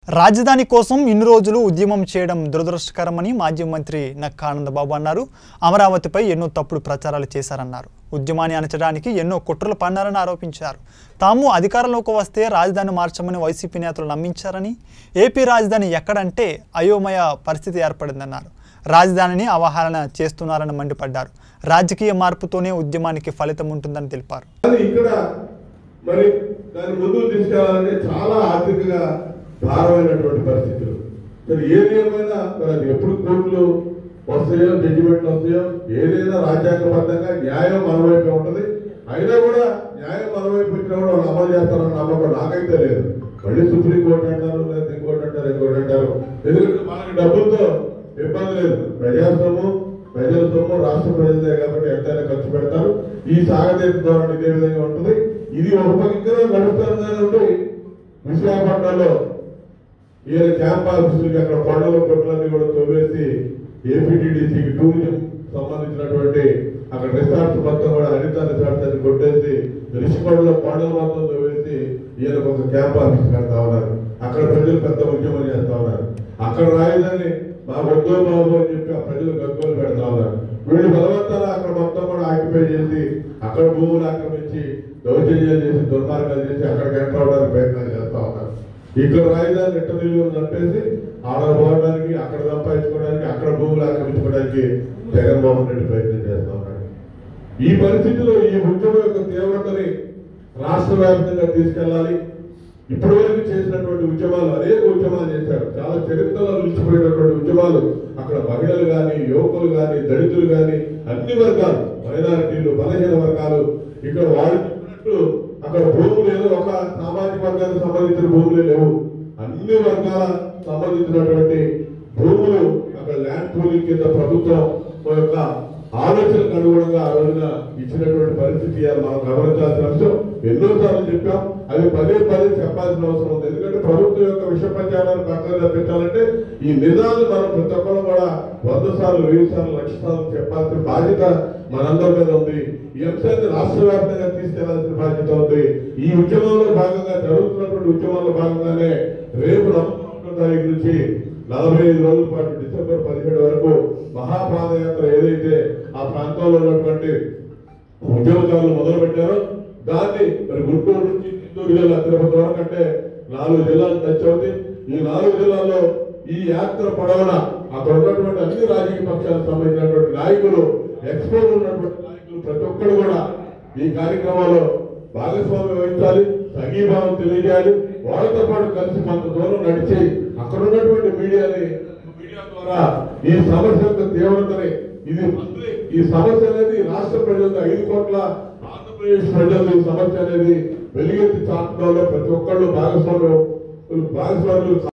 రాజధాని కోసం ఇన్ని రోజులు ఉద్యమం చేయడం దురదృష్టకరమని మాజీ మంత్రి నక్కా ఆనందబాబు అన్నారు అమరావతిపై ఎన్నో తప్పుడు ప్రచారాలు చేశారన్నారు ఉద్యమాన్ని అణచడానికి ఎన్నో కుట్రలు పన్నారని ఆరోపించారు తాము అధికారంలోకి వస్తే రాజధాని మార్చమని వైసీపీ నేతలు నమ్మించారని ఏపీ రాజధాని ఎక్కడంటే అయోమయ పరిస్థితి ఏర్పడిందన్నారు రాజధానిని అవహేళన చేస్తున్నారని మండిపడ్డారు రాజకీయ మార్పుతోనే ఉద్యమానికి ఫలితం ఉంటుందని తెలిపారు కానీ ఇక్కడ మరి దాన్ని ముందుకు తీసుకెళ్లాలంటే చాలా ఆర్థికంగా భారమైనటువంటి పరిస్థితులు మరి ఏది ఏమైనా మరి అది ఎప్పుడు కోర్టులు వస్తాయో జడ్జిమెంట్లు వస్తాయో ఏదైనా రాజ్యాంగబద్ధంగా న్యాయం మన వైపే ఉంటది అయినా కూడా న్యాయం మన వైపు వచ్చినా కూడా వాళ్ళు అమలు చేస్తారన్న నమ్మకం నాకైతే లేదు మళ్ళీ సుప్రీం కోర్టు అంటారు లేదా ఇంకోటి అంటారు ఇంకోటి అంటారు ఎందుకంటే మనకి డబ్బులతో ఇబ్బంది లేదు ప్రజాస్వామ్యం ప్రజల సొమ్ము రాష్ట్ర ప్రజలదే కాబట్టి ఎంతైనా ఖర్చు పెడతారు ఈ సాగతీత ధోరణి ఇదే విధంగా ఉంటుంది ఇది ఒక పక్కన నడుస్తుందని ఉండి విశాఖపట్నంలో ఈయన క్యాంప్ ఆఫీసులకి అక్కడ కొండల కొట్లన్నీ కూడా తవ్వేసి ఏపీటీడీసీకి టూరిజం సంబంధించినటువంటి అక్కడ రిసార్ట్స్ మొత్తం కూడా హరిత రిసార్ట్స్ అని కొట్టేసి రిషికొండలో కొండల మొత్తం తవ్వేసి ఈయన ఒక క్యాంప్ ఆఫీస్ కడతా ఉన్నారు అక్కడ ప్రజలు పెద్ద ఉద్యమం చేస్తా ఉన్నారు అక్కడ రాయదాన్ని మా వద్దో బాబు అని చెప్పి ఆ ప్రజలు గగ్గోలు పెడతా ఉన్నారు వీళ్ళు బలవంతాలు అక్కడ మొత్తం కూడా ఆక్యుపై చేసి అక్కడ భూములు ఆక్రమించి దౌర్జన్యాలు చేసి దుర్మార్గాలు చేసి అక్కడికి ఎంటర్ అవడానికి ప్రయత్నాలు చేస్తా ఉన్నారు ఇక్కడ రాజధాని ఎట్ట నిలువ చంపేసి ఆడ పోవడానికి అక్కడ సంపాదించుకోవడానికి అక్కడ భూములు ఆక్రమించుకోవడానికి జగన్మోహన్ రెడ్డి ప్రయత్నం చేస్తా ఉన్నాడు ఈ పరిస్థితిలో ఈ ఉద్యమం యొక్క తీవ్రతని రాష్ట్ర వ్యాప్తంగా తీసుకెళ్లాలి ఇప్పటి వరకు చేసినటువంటి ఉద్యమాలు అనేక ఉద్యమాలు చేశారు చాలా చరిత్రలో నిలిచిపోయినటువంటి ఉద్యమాలు అక్కడ మహిళలు గాని యువకులు గాని దళితులు గాని అన్ని వర్గాలు మైనారిటీలు బలహీన వర్గాలు ఇక్కడ వాళ్ళు చెప్పినట్టు అక్కడ భూములు ఏదో ఒక సామాజిక వర్గానికి సంబంధించిన భూములే లేవు అన్ని వర్గాల సంబంధించినటువంటి భూములు అక్కడ ల్యాండ్ పూలింగ్ కింద ప్రభుత్వం యొక్క ఆలోచనకు అనుగుణంగా ఆ రోజున ఇచ్చినటువంటి పరిస్థితి ఇవాళ మనం గమనించాల్సిన అంశం ఎన్నోసార్లు చెప్పాం అది పదే పదే చెప్పాల్సిన అవసరం ఉంది ఎందుకంటే ప్రభుత్వం యొక్క విష ప్రచారాన్ని పక్కన తప్పించాలంటే ఈ నిజాలు మనం ప్రతి ఒక్కరు కూడా వంద సార్లు వెయ్యి సార్లు లక్ష సార్లు చెప్పాల్సిన బాధ్యత మనందరి మీద ఉంది ఈ అంశాన్ని రాష్ట్ర వ్యాప్తంగా తీసుకెళ్లాల్సిన బాధ్యత ఉంది ఈ ఉద్యమంలో భాగంగా జరుగుతున్నటువంటి ఉద్యమంలో భాగంగానే రేపు నవంబర్ తారీఖు నుంచి నలభై ఐదు రోజుల పాటు డిసెంబర్ పదిహేడు వరకు మహాపాదయాత్ర ఏదైతే ఆ ప్రాంతంలో ఉన్నటువంటి ఉద్యమకారులు మొదలు పెట్టారో దాన్ని మరి గుంటూరు నుంచి చిత్తూరు జిల్లా తిరుపతి వరకు అంటే నాలుగు జిల్లాలు టచ్ అవుతుంది ఈ నాలుగు జిల్లాల్లో ఈ యాత్ర పొడవున అక్కడ ఉన్నటువంటి అన్ని రాజకీయ పక్షాలకు సంబంధించినటువంటి నాయకులు ఎక్స్పోజ్ ఉన్నటువంటి నాయకులు ప్రతి ఒక్కరు కూడా ఈ కార్యక్రమంలో భాగస్వామ్యం వహించాలి సంఘీభావం తెలియజేయాలి వాళ్ళతో పాటు కలిసి కొంత దూరం నడిచి అక్కడ ఉన్నటువంటి మీడియాని మీడియా ద్వారా ఈ సమస్య యొక్క తీవ్రతని ఇది మంత్రి ఈ సమస్య అనేది రాష్ట్ర ప్రజలకు ఐదు కోట్ల ఆంధ్రప్రదేశ్ ప్రజలు ఈ సమస్య అనేది వెలుగెత్తి చాటడంలో ప్రతి ఒక్కళ్ళు భాగస్వామ్యం భాగస్వాములు